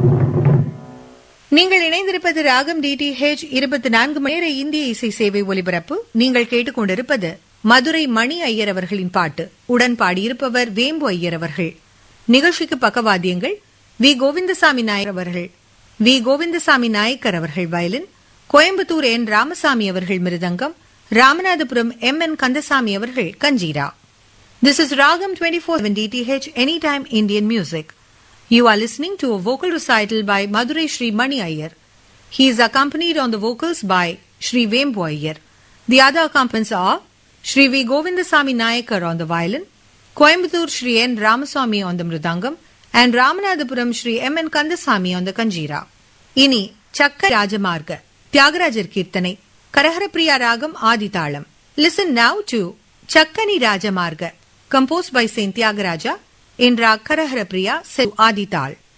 நீங்கள் இணைந்திருப்பது ராகம் டிடிஹெச் இருபத்தி நான்கு மணி நேர இந்திய இசை சேவை ஒலிபரப்பு நீங்கள் கேட்டுக்கொண்டிருப்பது மதுரை மணி ஐயர் அவர்களின் பாட்டு உடன் பாடியிருப்பவர் வேம்பு ஐயர் அவர்கள் நிகழ்ச்சிக்கு பக்கவாத்தியங்கள் வி கோவிந்தசாமி நாயர் அவர்கள் வி கோவிந்தசாமி நாயக்கர் அவர்கள் வயலின் கோயம்புத்தூர் என் ராமசாமி அவர்கள் மிருதங்கம் ராமநாதபுரம் எம் என் கந்தசாமி அவர்கள் kanjira This is Ragam 24 DTH Anytime Indian Music. You are listening to a vocal recital by Madurai Sri Mani Iyer. He is accompanied on the vocals by Sri Vembu Iyer. The other accompanants are Sri V. Govindasamy Nayakar on the violin, Coimbatore Sri N. Ramaswamy on the mridangam, and Ramanathapuram Sri M. N. Kandasamy on the kanjira. இனி சக்க ராஜமார்க தியாகராஜர் கீர்த்தனை கரஹரப்பிரியா ராகம் ஆதிதாளம் listen now to Chakkani Rajamarga composed by Saint Tyagaraja in Rag Karahara Priya, Adi Tal.